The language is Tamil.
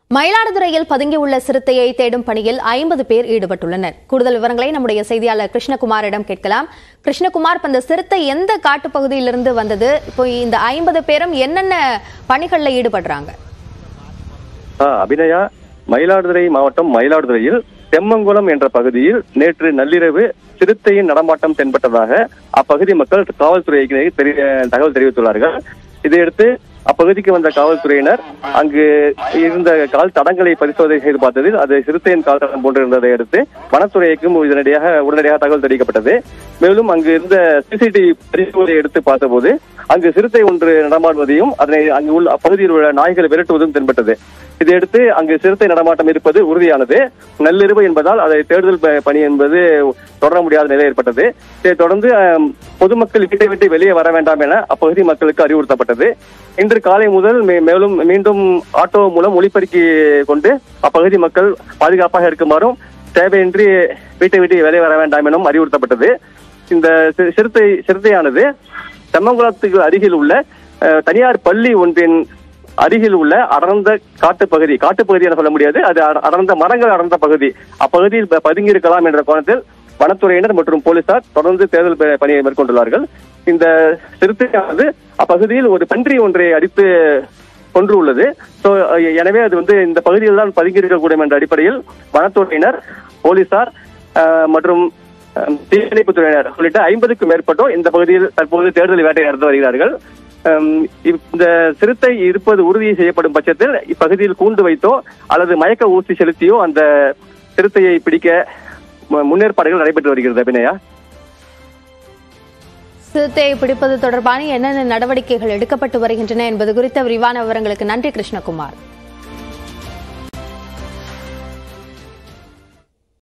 மயிலாடுதுறையில் பதுங்கியுள்ள சிறுத்தையை தேடும் பணியில் ஐம்பது பேர் ஈடுபட்டுள்ளனர் கூடுதல் விவரங்களை நம்முடைய செய்தியாளர் கிருஷ்ணகுமாரிடம் கேட்கலாம் கிருஷ்ணகுமார் இப்ப இந்த சிறுத்தை எந்த காட்டுப்பகுதியிலிருந்து வந்தது இப்போ இந்த ஐம்பது பேரும் என்னென்ன பணிகள்ல ஈடுபடுறாங்க ஆ, அபிநயா மயிலாடுதுறை மாவட்டம் மயிலாடுதுறையில் செம்மங்குளம் என்ற பகுதியில் நேற்று நள்ளிரவு சிறுத்தையின் நடமாட்டம் தென்பட்டதாக அப்பகுதி மக்கள் காவல்துறைக்கு தெரி- தகவல் தெரிவித்துள்ளார்கள் இதையடுத்து அப்பகுதிக்கு வந்த காவல்துறையினர் அங்கு இருந்த கால் தடங்களை பரிசோதனை செய்து பார்த்ததில் அது சிறுத்தையின் கால் தடம் போன்று இருந்ததை அடுத்து வனத்துறைக்கும் உடனடியாக உடனடியாக தகவல் தெரிவிக்கப்பட்டது மேலும் அங்கு இருந்த சிசிடிவி பரிசோதனை எடுத்து பார்த்தபோது அங்கு சிறுத்தை ஒன்று நடமாடுவதையும் அதனை அங்கு உள்ள அப்பகுதியில் உள்ள நாய்களை விரட்டுவதும் தென்பட்டது இதையடுத்து அங்கு சிறுத்தை நடமாட்டம் இருப்பது உறுதியானது நள்ளிரவு என்பதால் அதை தேடுதல் ப- பணி என்பது தொடர முடியாத நிலை ஏற்பட்டது இதைத் தொடர்ந்து அம், பொதுமக்கள் வீட்டை விட்டு வெளியே வர வேண்டாம் என அப்பகுதி மக்களுக்கு அறிவுறுத்தப்பட்டது இன்று காலை முதல் மே- மேலும் மீண்டும் ஆட்டோ மூலம் ஒளிபெருக்கி கொண்டு அப்பகுதி மக்கள் பாதுகாப்பாக இருக்குமாறும் தேவையின்றி வீட்டை விட்டு வெளியே வர வேண்டாம் எனவும் அறிவுறுத்தப்பட்டது இந்த சி- சிறுத்தை சிறுத்தையானது செம்மங்குளத்துக்கு அருகில் உள்ள அஹ், தனியார் பள்ளி ஒன்றின் அருகில் உள்ள அடர்ந்த காட்டுப்பகுதி காட்டுப்பகுதி என சொல்ல முடியாது அது அட- அடர்ந்த மரங்கள் அடர்ந்த பகுதி அப்பகுதியில் ப- பதுங்கி இருக்கலாம் என்ற கோணத்தில் வனத்துறையினர் மற்றும் போலீசார் தொடர்ந்து தேர்தல் ப- பணியை மேற்கொண்டுள்ளார்கள் இந்த சிறுத்தையானது அப்பகுதியில் ஒரு பன்றி ஒன்றை அடித்து கொன்று உள்ளது சோ எனவே அது வந்து இந்த பகுதியில் தான் பதுங்கி இருக்கக்கூடும் என்ற அடிப்படையில் வனத்துறையினர் போலீசார் அஹ், மற்றும் அஹ், தீயணைப்புத் துறையினர் உள்ளிட்ட ஐம்பதுக்கும் மேற்பட்டோர் இந்த பகுதியில் தற்போது தேடுதல் வேட்டை நடந்து வருகிறார்கள் அம், இந்த சிறுத்தை இருப்பது உறுதி செய்யப்படும் பட்சத்தில் இப்பகுதியில் கூண்டு வைத்தோ அல்லது மயக்க ஊசி செலுத்தியோ அந்த சிறுத்தையை பிடிக்க மு- முன்னேற்பாடுகள் நடைபெற்று வருகிறது அபிநயா சிறுத்தையை பிடிப்பது தொடர்பான என்னென்ன நடவடிக்கைகள் எடுக்கப்பட்டு வருகின்றன என்பது குறித்த விரிவான விவரங்களுக்கு நன்றி கிருஷ்ணகுமார்